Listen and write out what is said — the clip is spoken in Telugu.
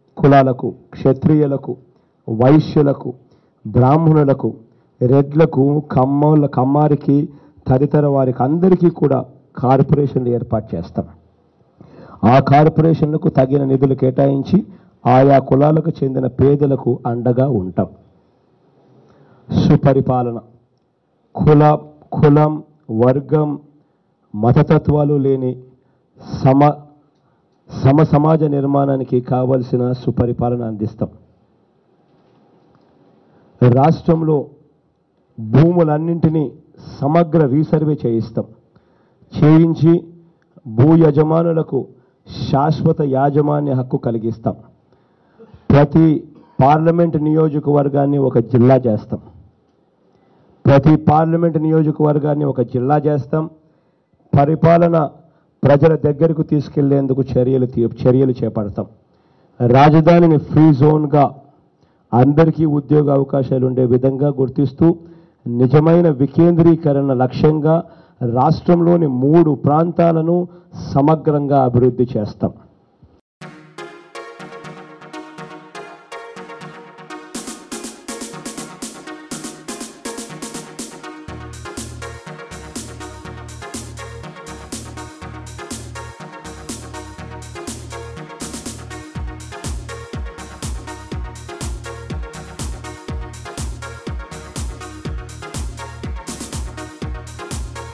కులాలకు క్షత్రియులకు వైశ్యులకు బ్రాహ్మణులకు రెడ్లకు కమ్మల కమ్మారికి తదితర వారికి అందరికీ కూడా కార్పొరేషన్లు ఏర్పాటు చేస్తాం ఆ కార్పొరేషన్లకు తగిన నిధులు కేటాయించి ఆయా కులాలకు చెందిన పేదలకు అండగా ఉంటాం సుపరిపాలన కుల కులం వర్గం మతతత్వాలు లేని సమ సమ సమాజ నిర్మాణానికి కావలసిన సుపరిపాలన అందిస్తాం రాష్ట్రంలో భూములన్నింటినీ సమగ్ర రీసర్వే చేయిస్తాం చేయించి భూ యజమానులకు శాశ్వత యాజమాన్య హక్కు కలిగిస్తాం ప్రతి పార్లమెంట్ నియోజకవర్గాన్ని ఒక జిల్లా చేస్తాం ప్రతి పార్లమెంట్ నియోజకవర్గాన్ని ఒక జిల్లా చేస్తాం పరిపాలన ప్రజల దగ్గరకు తీసుకెళ్లేందుకు చర్యలు తీ- చర్యలు చేపడతాం రాజధానిని ఫ్రీ జోన్గా అందరికీ ఉద్యోగ అవకాశాలు ఉండే విధంగా గుర్తిస్తూ నిజమైన వికేంద్రీకరణ లక్ష్యంగా రాష్ట్రంలోని మూడు ప్రాంతాలను సమగ్రంగా అభివృద్ధి చేస్తాం